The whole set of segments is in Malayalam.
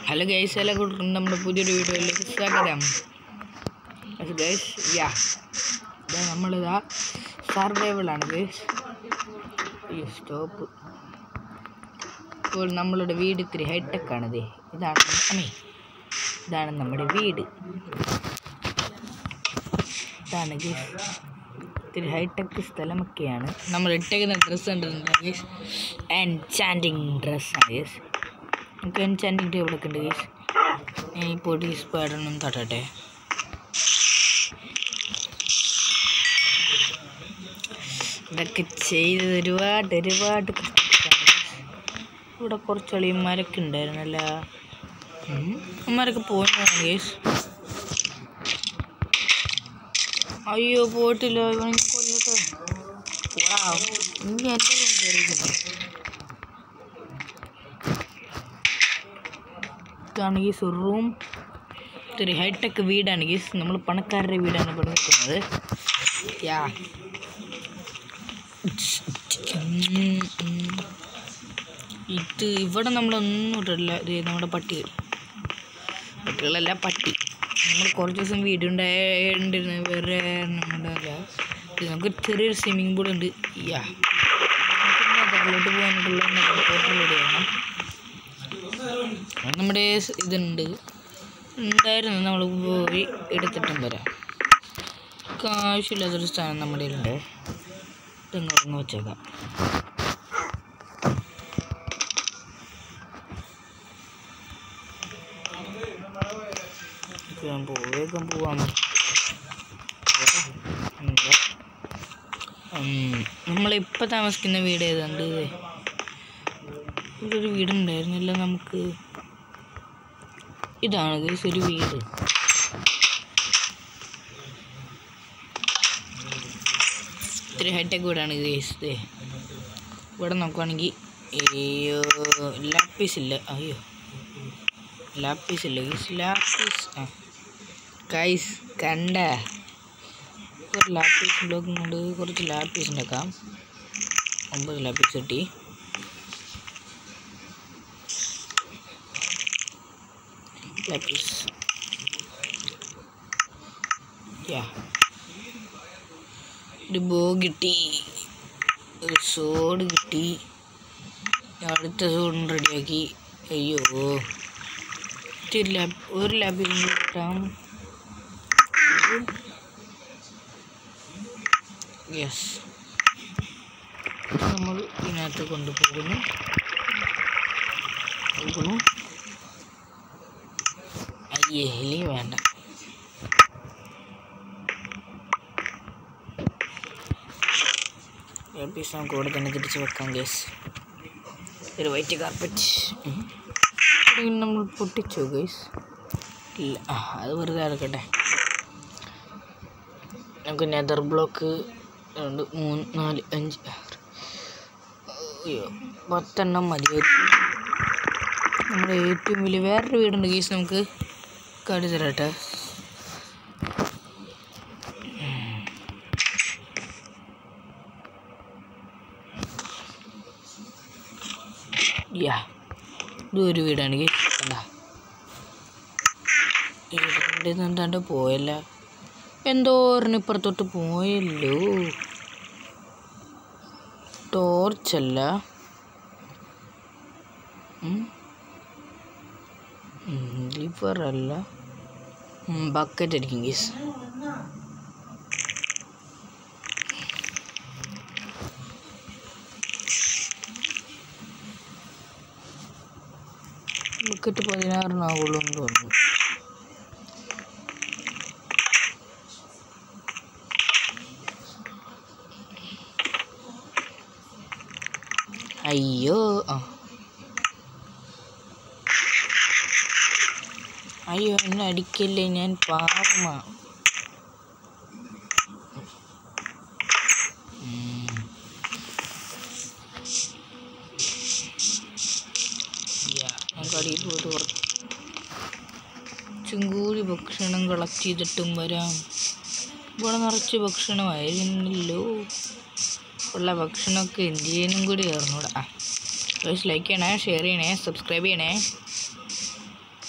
ഹലോ ഗൈസ് എല്ലാ കൂട്ടർക്കും നമ്മുടെ പുതിയൊരു വീഡിയോയിലേക്ക് സ്വാഗതം ഗൈസ് യാ ഇതാ നമ്മളിതാ സർവൈവലാണ് ഗൈസ് ഈ സ്റ്റോപ്പ് ഇപ്പോൾ നമ്മളുടെ വീട് ഇത്തിരി ഹൈടെക് ആണിത് ഇതാണ് അമ്മേ ഇതാണ് നമ്മുടെ വീട് ഇതാണ് ഗൈസ് ഇത്തിരി ഹൈടെക് സ്ഥലമൊക്കെയാണ് നമ്മൾ ഇട്ടേക്കുന്ന ഡ്രസ്സ് കണ്ടിട്ടുണ്ട് ഗൈസ് എൻചാൻറ്റിങ് ഡ്രസ്സാണ് ഗൈസ് നമുക്ക് എൻചാൻറ്റിങ് ടേബിൾ ഒക്കെ ഉണ്ട് ഗൈസ് ഞാൻ ഈ പൊടി സ്പൈഡറിനും തട്ടട്ടെ ഇതൊക്കെ ചെയ്ത് ഒരുപാട് ഒരുപാട് കഷ്ടപ്പെട്ടാണ് guys. ഇവിടെ കുറച്ച് അളിയന്മാരൊക്കെ ഉണ്ടായിരുന്നല്ല അമ്മമാരൊക്കെ പോയതാണ് ഗേസ് അയ്യോ പോയിട്ടില്ല ഇവനെ കൊല്ലട്ടെ Wow. ഇനി എൻ്റെ room കയറിയിരിക്കുന്നു. ഇതാണ് ഗീസ് റൂം ഇതൊരു ഹൈടെക് വീടാണ് ഗീസ് നമ്മൾ പണക്കാരുടെ വീടാണ് ഇവിടെ നിൽക്കുന്നത് യാ ഇത് ഇവിടെ നമ്മളൊന്നും ഇട്ടില്ല ഇത് നമ്മുടെ പട്ടികൾ പട്ടികളല്ല പട്ടി നമ്മൾ കുറച്ച് ദിവസം വീഡിയോ ഉണ്ടായിരുന്നു വേറെ ഉണ്ടാവില്ല ഇത് നമുക്ക് ചെറിയൊരു സ്വിമ്മിംഗ് പൂൾ ഉണ്ട് യാ നെതറിലോട്ട് പോകാനായിട്ടുള്ള നെതർ റെഡിയാണ് അത് നമ്മുടെ സ് ഇതുണ്ട് ഉണ്ടായിരുന്നു നമ്മൾ പോയി എടുത്തിട്ടും വരാം ആവശ്യമില്ലാത്തൊരു സ്ഥാനം നമ്മുടെ കയ്യിലുണ്ട് ഇതങ്ങ് വെച്ചേക്കാം വേഗം പോ വേഗം പോവാൻ നമ്മളിപ്പോൾ താമസിക്കുന്ന വീട് ഏതാണ്ട് ഇത് ഇതൊരു വീടുണ്ടായിരുന്നില്ല നമുക്ക് ഇതാണ് ഗൈസ് ഒരു വീട് ഇത്തിരി ഹൈടെക് വീടാണ് ഗൈസ് ഇത് ഇവിടെ നോക്കുവാണെങ്കിൽ അയ്യോ ലാപ്പീസ് ഇല്ല അയ്യോ ലാപ്പീസ് ഇല്ല ഗൈസ് ലാപ്പീസ് ആ ഗൈസ് കണ്ട ഒരു ലാപ്പീസ് ബ്ലോക്കും കൊണ്ട് കുറച്ച് ലാപ്പീസ് ഉണ്ടാക്കാം ഒമ്പത് ലാപ്പീസ് കിട്ടി ലാപ്പീസ് യാ ഒരു ബോ കിട്ടി ഒരു സോഡ് കിട്ടി അടുത്ത സോഡും റെഡിയാക്കി അയ്യോ ഇത്തിരി ലാബ് ഒരു ലാബിൽ കിട്ടാം യെസ് നമ്മൾ ഇതിനകത്ത് കൊണ്ടുപോകുന്നു പോകുന്നു അയ്യേ എലി വേണ്ട പീസ് നമുക്ക് ഇവിടെ തന്നെ തിരിച്ച് വെക്കാം ഗേസ് ഒരു വൈറ്റ് കാർപ്പറ്റ് നമ്മൾ പൊട്ടിച്ചു ഗേസ് ഇല്ല ആ അത് വെറുതെ ഇറക്കട്ടെ നമുക്ക് നെതർ ബ്ലോക്ക് രണ്ട് മൂന്ന് നാല് അഞ്ച് ആറ് അയ്യോ പത്തെണ്ണം മതിയായിരിക്കും നമ്മുടെ ഏറ്റവും വലിയ വേറൊരു വീടുണ്ട് ഗീസ് നമുക്ക് കാട്ടി തരാട്ടെ യാ ഇത് ഒരു വീടാണ് ഗീസ് കണ്ട ഇതിൻ്റെ എന്താണ്ട് പോയല്ല എന്തോ ഒരെണ്ണം ഇപ്പുറത്തോട്ട് പോയല്ലോ ടോർച്ചല്ല ലിവറല്ല ബക്കറ്റ് ആയിരിക്കും ഗീസ് ബക്കറ്റ് പതിനാറിനാവുള്ളൂ എന്ന് തോന്നുന്നു അയ്യോ ആ അയ്യോ എന്നെ അടിക്കല്ലേ ഞാൻ പാവമാ ഉം. യാ, നമുക്ക് അടിയിൽ പോയിട്ട് കുറച്ചും കൂടി ഭക്ഷണം കളക്ട് ചെയ്തിട്ടും വരാം ഇവിടെ നിറച്ച് ഭക്ഷണമായിരുന്നല്ലോ ഉള്ള ഭക്ഷണമൊക്കെ എന്ത് ചെയ്യാനും കൂടി അറിഞ്ഞൂടാ ആ ലൈക്ക് ചെയ്യണേ ഷെയർ ചെയ്യണേ സബ്സ്ക്രൈബ് ചെയ്യണേ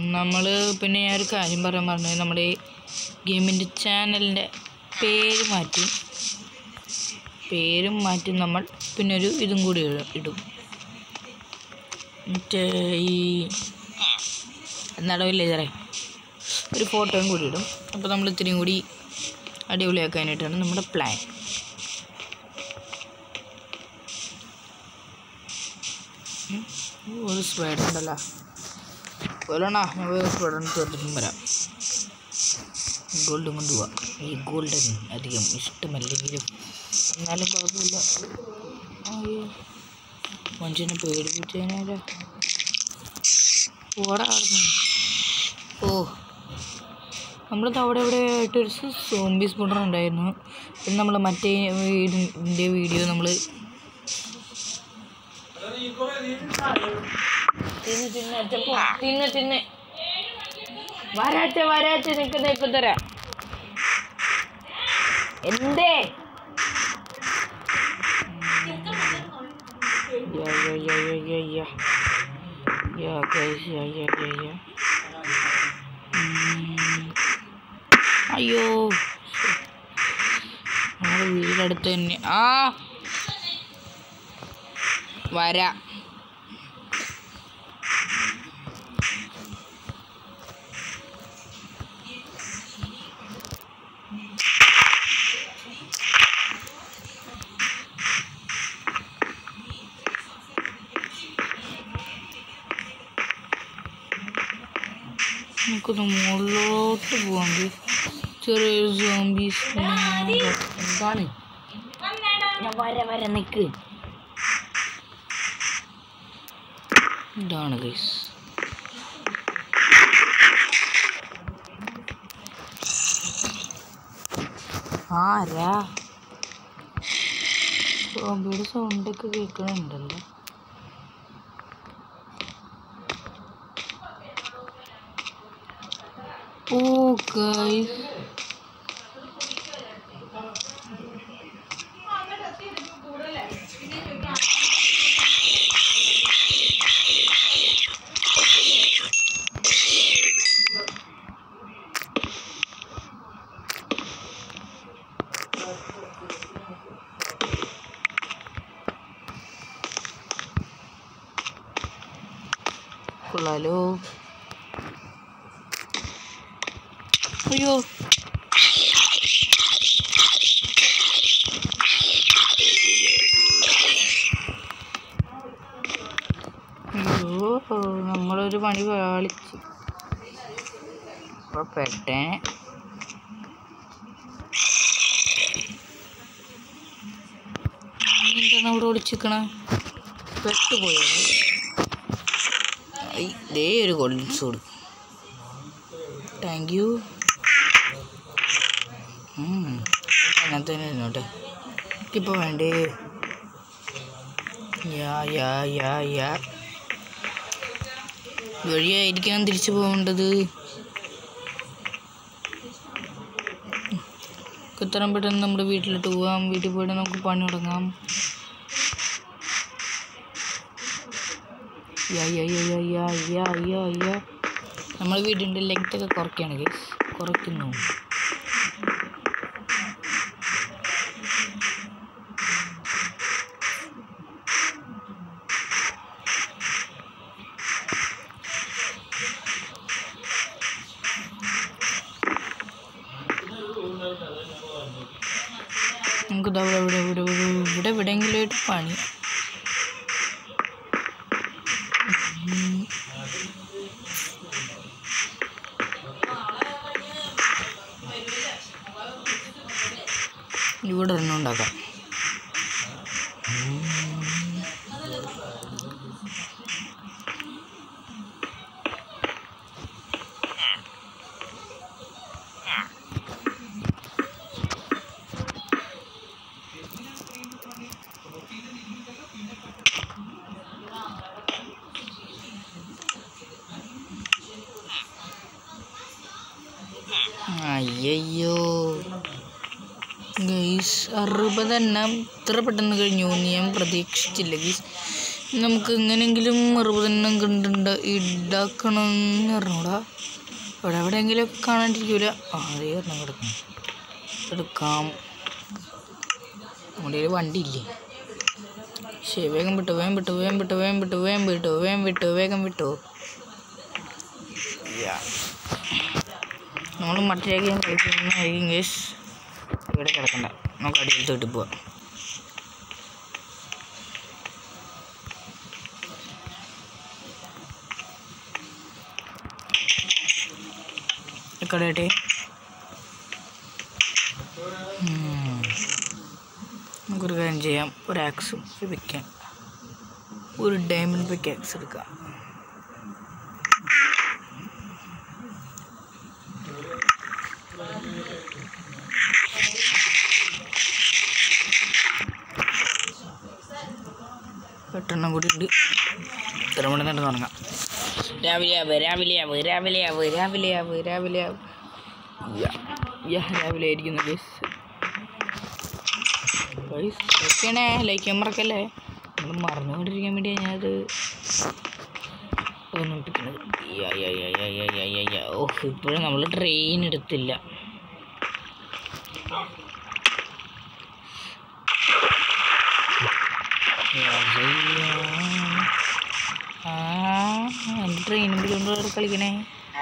നമ്മൾ പിന്നെ ഞാൻ ഒരു കാര്യം പറയാൻ പറഞ്ഞു നമ്മുടെ ഗെയിമിൻ്റെ ചാനലിൻ്റെ പേര് മാറ്റി പേരും മാറ്റി നമ്മൾ പിന്നെ ഒരു ഇതും കൂടി ഇട- ഇടും മറ്റേ ഈ നടവില്ലേ സാറേ ഒരു ഫോട്ടോയും കൂടി ഇടും അപ്പോൾ നമ്മൾ ഇത്തിരിയും കൂടി അടിപൊളിയാക്കാനായിട്ടാണ് നമ്മുടെ പ്ലാൻ ഒരു സ്പൈഡർ ഉണ്ടല്ലോ പോലണ വേറെ സ്പൈഡർ തീർത്തിട്ടും വരാം ഗോൾഡ് കൊണ്ടുപോവാം ഈ ഗോൾഡൻ അധികം ഇഷ്ടമല്ലെങ്കിലും എന്നാലും കുഴപ്പമില്ല അയ്യോ മനുഷ്യനെ പേടിപ്പിച്ചതിനാല ഓടാ ആടുന്നു ഓ നമ്മളിത് അവിടെ ഇവിടെ ആയിട്ടൊരു സോംബി സ്പോട്ടർ ഉണ്ടായിരുന്നു പിന്നെ നമ്മൾ മറ്റേ ഇതിൻ്റെ വീഡിയോ നമ്മൾ തിന്ന് തിന്ന് അച്ചപ്പോ തിന്ന് തിന്ന് വരാച്ച വരാച്ച നിക്കുന്ന ഇപ്പൊ തരാം എന്തേ Yeah, yeah, yeah, yeah, yeah, yeah. Yeah, guys, yeah, yeah, yeah, yeah. ഉം. അയ്യോ നമ്മുടെ വീടടുത്ത് തന്നെ ആ വരാ നമുക്കൊന്ന് മുകളിലോട്ട് പോവാം ചെറിയൊരു സോംബീസ് എന്താണ് ഞാൻ വര വര നിക്ക് ഇതാണ് ഗൈസ് ആരാ സോംബിയുടെ സൗണ്ടൊക്കെ കേൾക്കണുണ്ടല്ലോ ഓ ഗൈസ് കൊള്ളാലോ അയ്യോ അയ്യോ നമ്മളൊരു പണി പാളിച്ച് ഇപ്പൊ പെട്ടേ എന്താണ് അവിടെ ഒളിച്ചിക്കണ പെട്ടുപോയോ ഐ, ദേ ഒരു ഗോൾഡൻ സോഡ് താങ്ക് യു അങ്ങനത്തെ തന്നെ ഇരുന്നോട്ടെ എനിക്കിപ്പോൾ വേണ്ടേ യാ യാ യാ യാ വഴിയായിരിക്കണം തിരിച്ചു പോകേണ്ടത് ഇത്രയും പെട്ടെന്ന് നമ്മുടെ വീട്ടിലോട്ട് പോവാം വീട്ടിൽ പോയിട്ട് നമുക്ക് പണി തുടങ്ങാം യാ യാ യാ യാ യാ യാ യാ യാ നമ്മൾ വീടിൻ്റെ ലെങ്ത് ഒക്കെ കുറയ്ക്കുകയാണ് ഗൈസ് കുറയ്ക്കുന്നു നമുക്ക് ദാ ഇവിടെ ഇവിടെ ഇവിടെ ഇവിടെ ഇവിടെ എവിടെയെങ്കിലും ആയിട്ട് പണി ഉം. ഇവിടെ തന്നെ ഉണ്ടാക്കാം അയ്യയ്യോ ഗൈസ് അറുപതെണ്ണം ഇത്ര പെട്ടെന്ന് കഴിഞ്ഞു എന്ന് ഞാൻ പ്രതീക്ഷിച്ചില്ല ഗൈസ് നമുക്ക് എങ്ങനെയെങ്കിലും അറുപതെണ്ണം കണ്ടുണ്ട് ഇടാക്കണം എന്ന് പറഞ്ഞൂടാ അവിടെ എവിടെയെങ്കിലും കാണാണ്ടിരിക്കൂല ആ അതേ ഒരെണ്ണം കിടക്കണം എടുക്കാം നമ്മുടെ കയ്യിൽ വണ്ടി ഇല്ലേ ശരി വേഗം വിട്ടു വേഗം വിട്ടു വേഗം വിട്ടു വേഗം വിട്ടു വേഗം വിട്ടു വേഗം വിട്ടു വേഗം വിട്ടു നമ്മൾ മറ്റേ ഗെയിം കളിക്കുന്ന ഗേസ് ഇവിടെ കിടക്കണ്ട നമുക്ക് അടിയിൽ തൊട്ട് പോവാം ഇക്കടട്ടെ നമുക്കൊരു കാര്യം ചെയ്യാം ഒരു ആക്സും ലഭിക്കാം ഒരു ഡയമണ്ട് പിക്ക് ആക്സ് എടുക്കാം എട്ടെണ്ണം കൂടി ഉണ്ട് ഇത്ര മണി തന്നെ തുടങ്ങാം രാവിലെ ആവ് രാവിലെ ആവ് രാവിലെ ആവ് രാവിലെ ആവ് രാവിലെ ആവ് യാ, യാ, രാവിലെ ആയിരിക്കുന്നു ഗൈസ് ഗൈസ് ഓക്കെയാണേ ലൈക്ക് ചെയ്യാൻ മറക്കല്ലേ നമ്മൾ മറന്നുകൊണ്ടിരിക്കാൻ വേണ്ടിയാണ് ഞാനത് ഓർമ്മിപ്പിക്കുന്നത് യാ, യാ, യാ, യാ, യാ, യാ, യാ, യാ. ഓഹ് ഇപ്പോഴും നമ്മൾ ട്രെയിൻ എടുത്തില്ല ആ ട്രെയിനും പിടിക്കൊണ്ട് കളിക്കണേ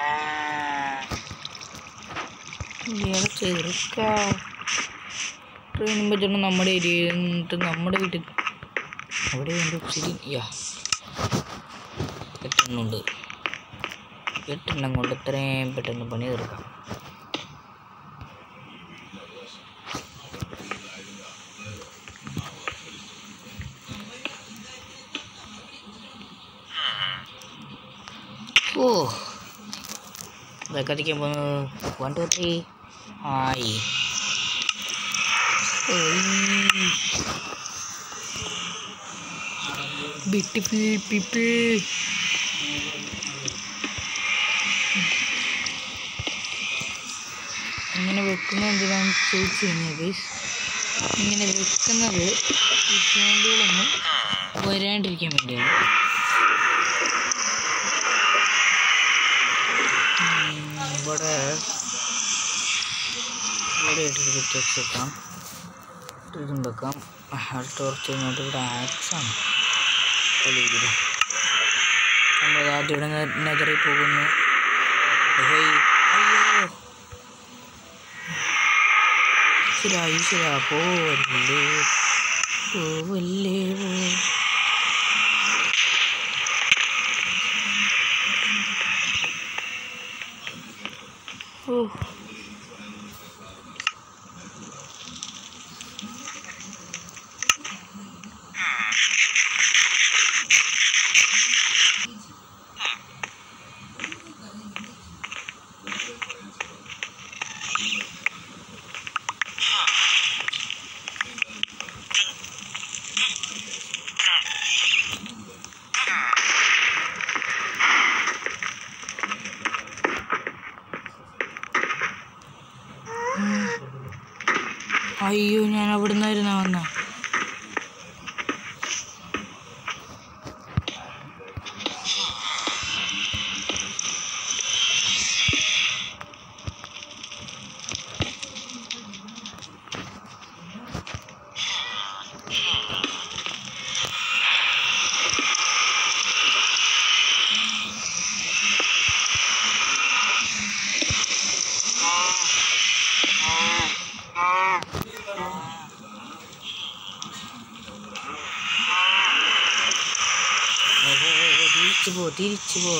ഇയാളെ ചെറുക്ക ട്രെയിനും പറ്റുന്ന നമ്മുടെ ഏരിയയിൽ നിന്നിട്ട് നമ്മുടെ വീട്ടിൽ അവിടെ ഉണ്ട് ശരി യാ എട്ടെണ്ണുണ്ട് എട്ടെണ്ണം കൊണ്ട് എത്രയും പെട്ടെന്ന് പണി തീർക്കാം ഓ കത്തിക്കാൻ പോകുന്നത് വൺ ടു ത്രീ ആയി ബ്യൂട്ടിഫുൾ പീപ്പിൾ ഇങ്ങനെ വെക്കുന്നത് എന്തിനാന്ന് ചോദിച്ചു കഴിഞ്ഞാൽ ഇങ്ങനെ വെക്കുന്നത് ഈ സോണ്ടുകളൊന്നും വരാണ്ടിരിക്കാൻ വേണ്ടിയാണ് ഉം, ഇവിടെ ഇവിടെ ഇട്ടൊരു പിക്ചേഴ്സ് വെക്കാം ഇതും വെക്കാം ടോർച്ച് കഴിഞ്ഞിട്ട് ഇവിടെ ആക്സാണ് കളിക്കുന്നത് നമ്മൾ ആദ്യം ഇവിടെ നെതറിൽ പോകുന്നു ഹേയ്, അയ്യോ ഈശ്വരാ ഈശ്വരാ പോവല്ലേ പോവല്ലേ പോ ഓ അയ്യോ ഞാൻ അവിടെ നിന്നായിരുന്നു വന്ന തിരിച്ചു പോ തിരിച്ചു പോ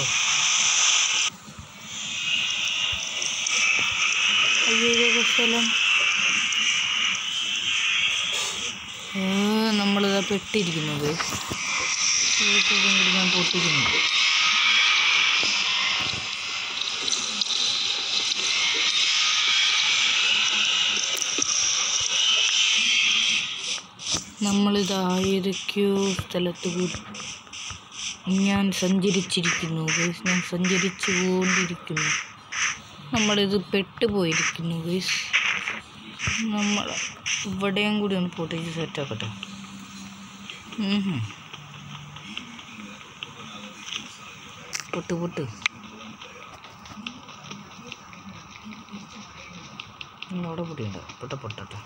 അയ്യോ ഇതൊക്കെ സ്ഥലം ഏ, നമ്മളിതാ പെട്ടിരിക്കുന്നത് ഇതൊക്കെ ഞാൻ പൊട്ടിക്കുന്നു നമ്മളിതാ ഏതൊക്കെയോ സ്ഥലത്ത് കൂടി ഞാൻ സഞ്ചരിച്ചിരിക്കുന്നു ഗൈസ് ഞാൻ സഞ്ചരിച്ചു കൊണ്ടിരിക്കുന്നു നമ്മളിത് പെട്ടുപോയിരിക്കുന്നു ഗൈസ് നമ്മൾ ഇവിടെയും കൂടി ഒന്ന് പൊട്ടിച്ച് സെറ്റാക്കട്ടെ ഉം. പൊട്ട് പൊട്ട് ഇന്ന് അവിടെ പൊടിയുണ്ട് പൊട്ട പൊട്ടട്ടെ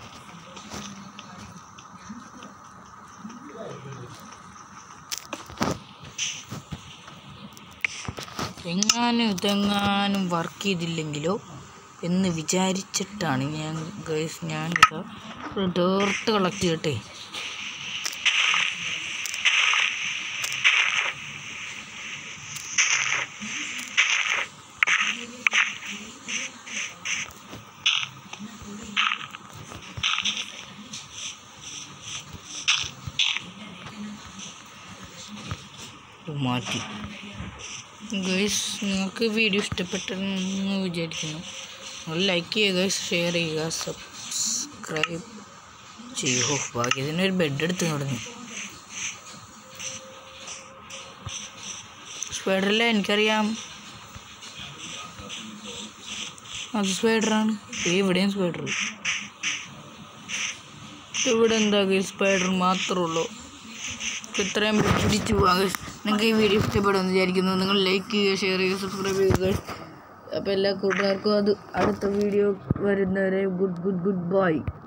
എങ്ങാനും ഇതെങ്ങാനും വർക്ക് ചെയ്തില്ലെങ്കിലോ എന്ന് വിചാരിച്ചിട്ടാണ് ഞാൻ ഗൈസ് ഞാനിത് ഒരു ഡേർട്ട് കളക്ട് ചെയ്യട്ടെ ഇത് മാറ്റി ഗൈസ് നിങ്ങൾക്ക് വീഡിയോ ഇഷ്ടപ്പെട്ടെന്ന് വിചാരിക്കുന്നു നിങ്ങൾ ലൈക്ക് ചെയ്യുക ഗൈസ് ഷെയർ ചെയ്യുക സബ്സ്ക്രൈബ് ചെയ്യുക ഭാഗ്യത്തിന് ഒരു ബെഡ് എടുത്ത് തുടങ്ങി സ്പൈഡറല്ലേ എനിക്കറിയാം അത് സ്പൈഡറാണ് ഇവിടെയും സ്പൈഡർ ഇവിടെ എന്താ സ്പൈഡർ മാത്രമേ ഉള്ളൂ ഇത്രയും പിടിച്ചു പോകാം guys. നിങ്ങൾക്ക് ഈ വീഡിയോ ഇഷ്ടപ്പെടുമെന്ന് വിചാരിക്കുന്നു നിങ്ങൾ ലൈക്ക് ചെയ്യുക ഷെയർ ചെയ്യുക സബ്സ്ക്രൈബ് ചെയ്യുക guys. അപ്പോൾ എല്ലാ കൂട്ടുകാർക്കും അത് അടുത്ത വീഡിയോ വരുന്നവരെ ഗുഡ് ഗുഡ് ഗുഡ് ബൈ